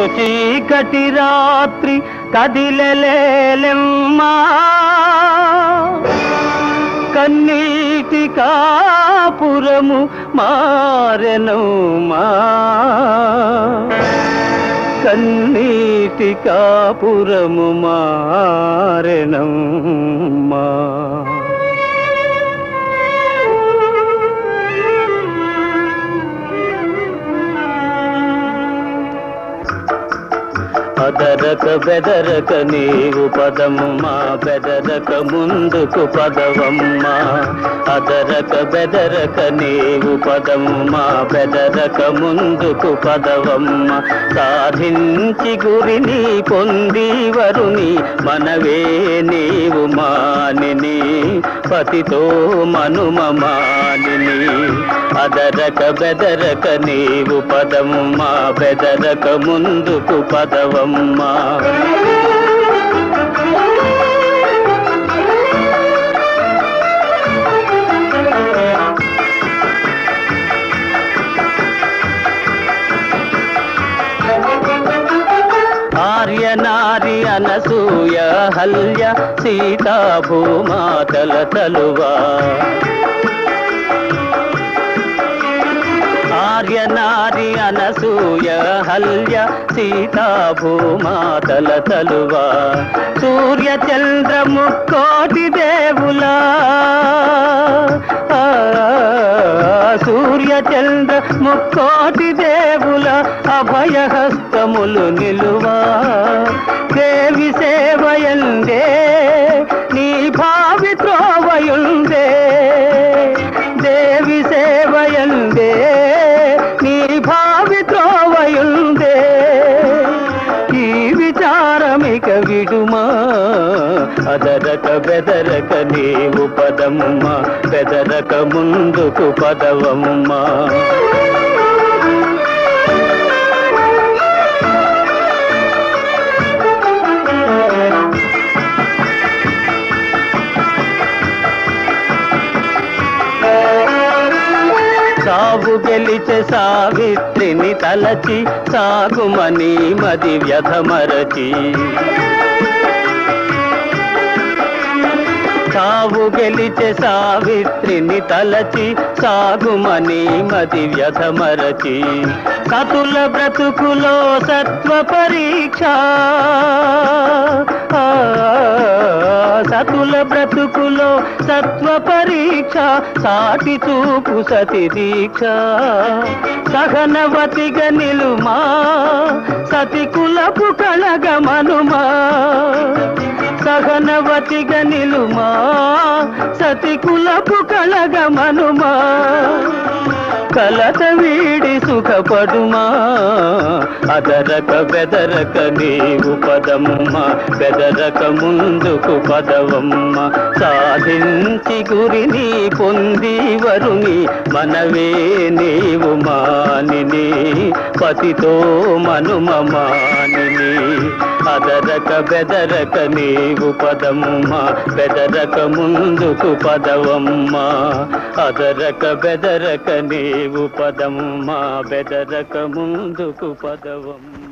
చీకటి రాత్రి కదిలలేలెమ్మా కన్నీటి కాపురము మారెనమ్మా కన్నీటి కాపురము మారెనమ్మా అదరక బెదరక నీవు పదమ్మా బెదరక ముందుకు పదవమ్మా అదరక బెదరక నీవు పదమ్మా బెదరక ముందుకు పదవమ్మా సాధించి గురిని పొంది వరుని మనవే నీవు మానిని పతితో మనుమ మానిని అదరక బెదరక నీవు పదమ్మా బెదరక ముందుకు పదవమ్మా ఆర్య నారి అనసూయ హల్య సీతా భూమాతల తలువా ఆర్య నారి అనసూయ హల్య సీతా భూమాతల తలువా సూర్య చంద్ర ముక్కోటి దేవులా ఆ, సూర్య చంద్ర ముక్కోటి దేవుల అభయహస్తములు నిలువా దేవి సేవయందే నీ భావి త్రోవయుందే దేవి సేవయందే నీ భావి త్రోవయుందే ఈ విచారమిక విడుమా అదరక బెదరక నీవు పదమ్మ బెదరక ముందుకు పదవమ్మా సాగు గెలిచే సావిత్రిని తలచి సాగుమని మది వ్యధమరచి సావు గెలిచే సావిత్రిని తలచి సాగుమని మది వ్యధమరచి సతుల బ్రతుకులో సత్వ పరీక్ష ఆ, సతుల బ్రతుకులో సత్వ పరీక్ష సాటి చూపు సతి దీక్ష సహనవతిగా నిలుమా సతి కులపు కళగమనుమా సహనవతిగా నిలుమా సతి కులపు కళగమనుమా కలత వీడి సుఖపడుమా అదరక బెదరక నీవు పదమ్మ బెదరక ముందుకు పదవమ్మ సాధించి గురిని పొంది వరుని మనవే నీవు మానిని పతితో మనుమ మానిని అదరక బెదరక నీవు పదమ్మ బెదరక ముందుకు పదవమ్మ అదరక బెదరక నీవు పదమ్మ బెదరక ముందుకు పదవమ్మ